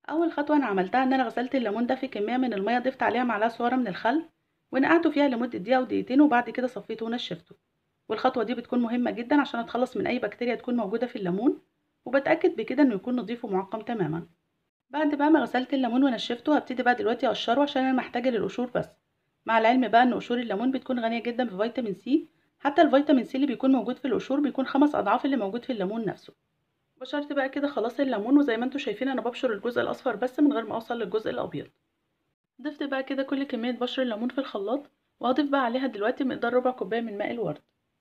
اول خطوه انا عملتها ان انا غسلت الليمون ده في كميه من الميه ضفت عليها معلقه صغيره من الخل ونقعته فيها لمده دقيقه او دقيقتين وبعد كده صفيته ونشفته والخطوه دي بتكون مهمه جدا عشان اتخلص من اي بكتيريا تكون موجوده في الليمون وبتاكد بكده انه يكون نظيف ومعقم تماما بعد بقى ما غسلت الليمون ونشفته هبتدي بقى دلوقتي اقشره عشان انا محتاجه للقشور بس مع العلم بقى ان قشور الليمون بتكون غنيه جدا بفيتامين سي حتى الفيتامين سي اللي بيكون موجود في القشور بيكون خمس اضعاف اللي موجود في الليمون نفسه بشرت بقى كده خلاص الليمون وزي ما انتم شايفين انا ببشر الجزء الاصفر بس من غير ما اوصل للجزء الابيض ضفت بقى كده كل كميه بشر الليمون في الخلاط وهضيف بقى عليها دلوقتي مقدار ربع كوبايه من ماء الورد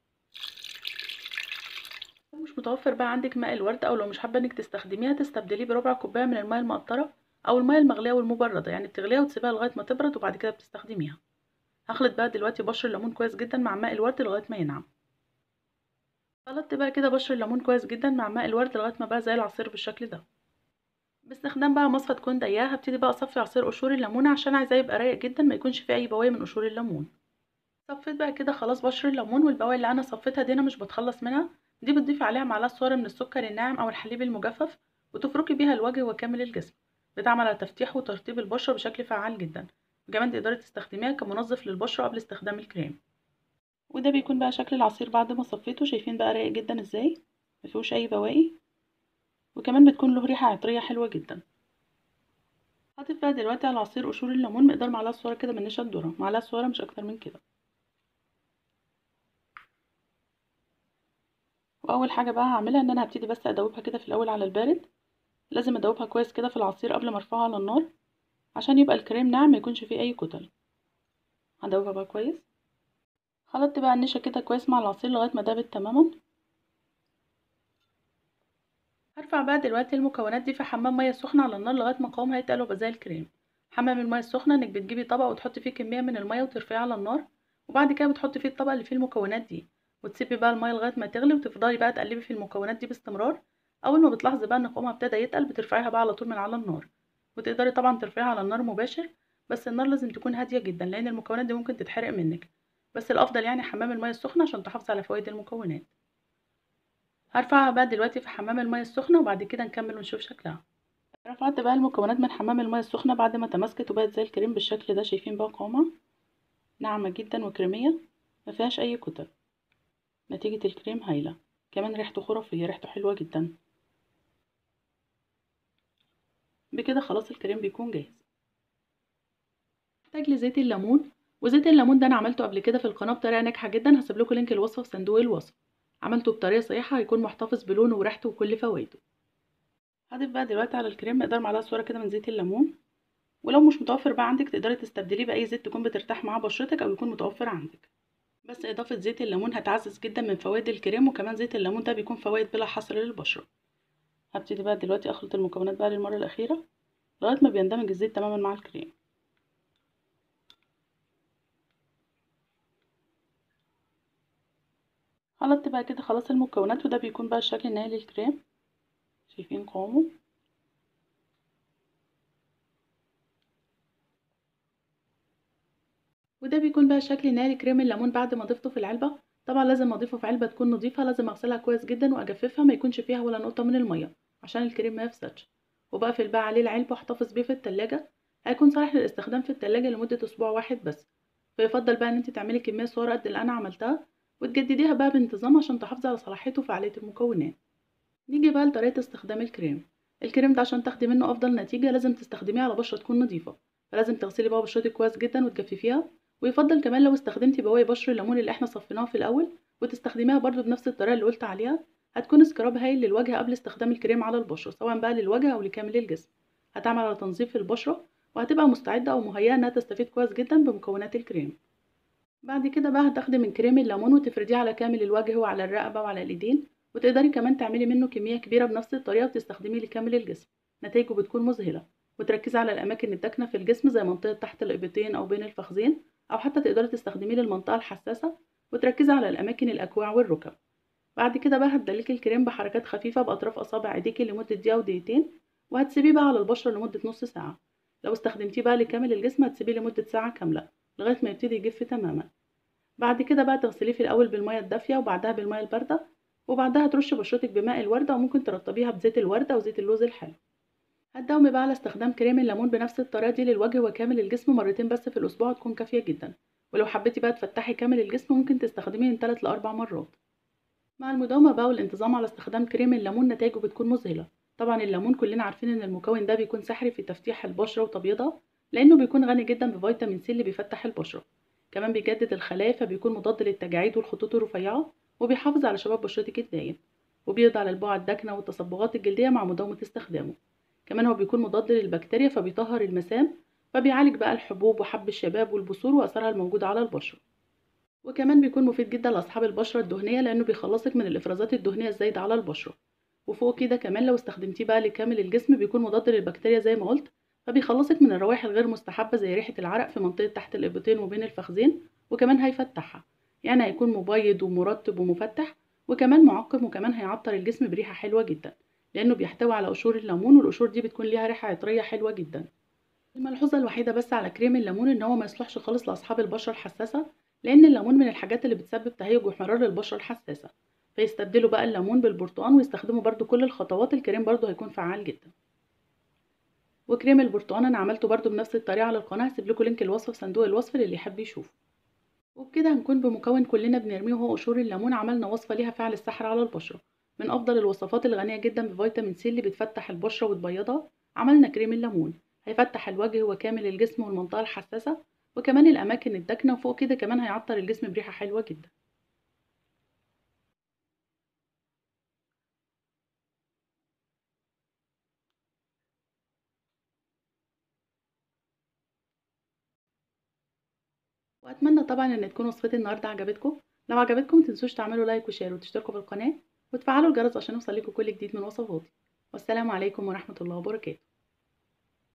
لو مش متوفر بقى عندك ماء الورد او لو مش حابه انك تستخدميها تستبدليه بربع كوبايه من الماء المقطره او الماء المغليه والمبرده يعني بتغليها وتسيبها لغايه ما تبرد وبعد كده بتستخدميها هخلط بقى دلوقتي بشر الليمون كويس جدا مع ماء الورد لغايه ما ينعم خلطت بقى كده بشر الليمون كويس جدا مع ماء الورد لغايه ما بقى زي العصير بالشكل ده باستخدام بقى مصفى تكون ضيقه هبتدي بقى اصفي عصير قشور الليمون عشان عايزاه يبقى رايق جدا ما يكونش فيه اي بواقي من قشور الليمون صفيت بقى كده خلاص بشر الليمون والبواقي اللي انا صفيتها دي انا مش بتخلص منها دي بتضيفي عليها معلقه صغيره من السكر الناعم او الحليب المجفف وتفركي بيها الوجه وكامل الجسم بتعمل على تفتيح وترطيب البشره بشكل فعال جدا وكمان تقدري تستخدميها كمنظف للبشره قبل استخدام الكريم وده بيكون بقى شكل العصير بعد ما صفيته شايفين بقى رايق جدا ازاي مفيهوش اي بواقي وكمان بتكون له ريحه عطريه حلوه جدا هضيف بقى دلوقتي على عصير قشور الليمون مقدار معلقه صغيره كده من نشا الذره معلقه صغيره مش اكتر من كده واول حاجه بقى هعملها ان انا هبتدي بس ادوبها كده في الاول على البارد لازم ادوبها كويس كده في العصير قبل ما ارفعها على النار عشان يبقى الكريم ناعم ما يكونش فيه اي كتل هدوبها بقى كويس خلطت بقى النشا كده كويس مع العصير لغايه ما دابت تماما هرفع بقى دلوقتي المكونات دي في حمام ميه سخنه على النار لغايه ما قوامها يتقل ويبقى زي الكريم حمام الميه السخنه انك بتجيبي طبق وتحطي فيه كميه من الميه وترفعيه على النار وبعد كده بتحطي فيه الطبق اللي فيه المكونات دي وتسيبي بقى الميه لغايه ما تغلي وتفضلي بقى تقلبي في المكونات دي باستمرار اول ما بتلاحظي بقى ان قوامها ابتدى يتقل بترفعيها بقى على طول من على النار وتقدري طبعا ترفعيها على النار مباشر بس النار لازم تكون هاديه جدا لان المكونات دي ممكن تتحرق منك بس الافضل يعني حمام الميه السخنه عشان تحافظي على فوائد المكونات هرفعها بقى دلوقتي في حمام الميه السخنه وبعد كده نكمل ونشوف شكلها رفعت بقى المكونات من حمام الميه السخنه بعد ما تماسكت وبقت زي الكريم بالشكل ده شايفين بقى قوامها ناعمه جدا وكريميه ما فيهاش اي كتل نتيجه الكريم هايله كمان ريحته خرافيه ريحته حلوه جدا بكده خلاص الكريم بيكون جاهز محتاج لزيت الليمون وزيت الليمون ده انا عملته قبل كده في القناه بطريقه ناجحه جدا هسيب لكم لينك الوصفه في صندوق الوصف عملته بطريقه صحيحه هيكون محتفظ بلونه وريحته وكل فوائده هضيف بقى دلوقتي على الكريم مقدار معلقه صغيره كده من زيت الليمون ولو مش متوفر بقى عندك تقدري تستبدليه باي زيت تكون بترتاح معاه بشرتك او يكون متوفر عندك بس اضافه زيت الليمون هتعزز جدا من فوائد الكريم وكمان زيت الليمون ده بيكون فوائد بلا حصر للبشره هبتدي بقى دلوقتي اخلط المكونات بقى للمره الاخيره لغايه ما بيندمج الزيت تماما مع الكريم خلطت بقى كده خلاص المكونات وده بيكون بقى الشكل النهائي للكريم شايفين قوامه وده بيكون بقى الشكل النهائي لكريم الليمون بعد ما ضفته في العلبه طبعا لازم اضيفه في علبه تكون نظيفه لازم اغسلها كويس جدا واجففها ما يكونش فيها ولا نقطه من الميه عشان الكريم ما يفسدش وبقفل بقى عليه العلبه واحتفظ بيه في التلاجة هيكون صالح للاستخدام في التلاجة لمده اسبوع واحد بس فيفضل بقى ان انت تعملي كميه صغيره قد اللي انا عملتها وتجدديها بقى بانتظام عشان تحافظي على صلاحيته وفعاليه المكونات نيجي بقى لطريقه استخدام الكريم الكريم ده عشان تاخدي منه افضل نتيجه لازم تستخدميه على بشره تكون نظيفه فلازم تغسلي بقى بشرتك كويس جدا وتجففيها ويفضل كمان لو استخدمتي بواقي بشر الليمون اللي احنا صفيناها في الاول وتستخدميها برضو بنفس الطريقه اللي قلت عليها هتكون سكراب هايل للوجه قبل استخدام الكريم على البشره سواء بقى للوجه او لكامل الجسم هتعمل على تنظيف البشره وهتبقى مستعده او مهيئه انها تستفيد كويس جدا بمكونات الكريم بعد كده بقى هتاخدي من كريم الليمون وتفرديه على كامل الوجه وعلى الرقبه وعلى الايدين وتقدري كمان تعملي منه كميه كبيره بنفس الطريقه وتستخدميه لكامل الجسم نتائجه بتكون مذهله وتركزي على الاماكن الداكنه في الجسم زي منطقه تحت الابطين او بين الفخذين او حتى تقدري تستخدميه للمنطقه الحساسه وتركزي على الاماكن الاكواع والركب بعد كده بقى هتدلكي الكريم بحركات خفيفه باطراف اصابع ايديكي لمده دقيقه او دقيقتين وهتسيبيه بقى على البشره لمده نص ساعه لو استخدمتيه بقى لكامل الجسم هتسيبيه لمده ساعه كامله لغايه ما يبتدي يجف تماما بعد كده بقى تغسليه في الاول بالميه الدافيه وبعدها بالميه البارده وبعدها ترشي بشرتك بماء الورده وممكن ترطبيها بزيت الورده وزيت اللوز الحلو هتداومي بقى على استخدام كريم الليمون بنفس الطريقة دي للوجه وكامل الجسم مرتين بس في الأسبوع تكون كافية جدا ولو حبيتي بقى تفتحي كامل الجسم ممكن تستخدميه من 3 لأربع مرات مع المداومة بقى والانتظام على استخدام كريم الليمون نتائجه بتكون مذهلة طبعا الليمون كلنا عارفين ان المكون ده بيكون سحري في تفتيح البشرة وتبييضها لأنه بيكون غني جدا بفيتامين سي اللي بيفتح البشرة كمان بيجدد الخلايا فبيكون مضاد للتجاعيد والخطوط الرفيعة وبيحافظ على شباب بشرتك الدايم وبيقضي على البقع الداكنة والتصبغات الجلدية مع مداومة استخدامه كمان هو بيكون مضاد للبكتيريا فبيطهر المسام فبيعالج بقى الحبوب وحب الشباب والبثور وأثرها الموجودة على البشرة وكمان بيكون مفيد جدا لأصحاب البشرة الدهنية لأنه بيخلصك من الإفرازات الدهنية الزايدة على البشرة وفوق كده كمان لو استخدمتيه بقى لكامل الجسم بيكون مضاد للبكتيريا زي ما قلت فبيخلصك من الروائح الغير مستحبة زي ريحة العرق في منطقة تحت الإبطين وبين الفخذين وكمان هيفتحها يعني هيكون مبيض ومرطب ومفتح وكمان معقم وكمان هيعطر الجسم بريحة حلوة جدا لأنه بيحتوي على قشور الليمون والقشور دي بتكون ليها ريحة عطرية حلوة جدا الملحوظة الوحيدة بس على كريم الليمون إن هو ما يصلحش خالص لأصحاب البشرة الحساسة لأن الليمون من الحاجات اللي بتسبب تهيج واحمرار للبشرة الحساسة فيستبدلوا بقى الليمون بالبرتقال ويستخدموا برضو كل الخطوات الكريم برضو هيكون فعال جدا وكريم البرتقال انا عملته برضو بنفس الطريقه على القناه هسيب لكم لينك الوصف في صندوق الوصف للي يحب يشوفه وبكده هنكون بمكون كلنا بنرميه وهو قشور الليمون عملنا وصفه ليها فعل السحر على البشره من افضل الوصفات الغنيه جدا بفيتامين سي اللي بتفتح البشره وتبيضها عملنا كريم الليمون هيفتح الوجه وكامل الجسم والمنطقه الحساسه وكمان الاماكن الداكنه وفوق كده كمان هيعطر الجسم بريحه حلوه جدا واتمنى طبعا ان تكون وصفتي النهارده عجبتكم لو عجبتكم متنسوش تعملوا لايك وشير وتشتركوا في القناه وتفعلوا الجرس عشان يوصل لكم كل جديد من وصفاتي والسلام عليكم ورحمه الله وبركاته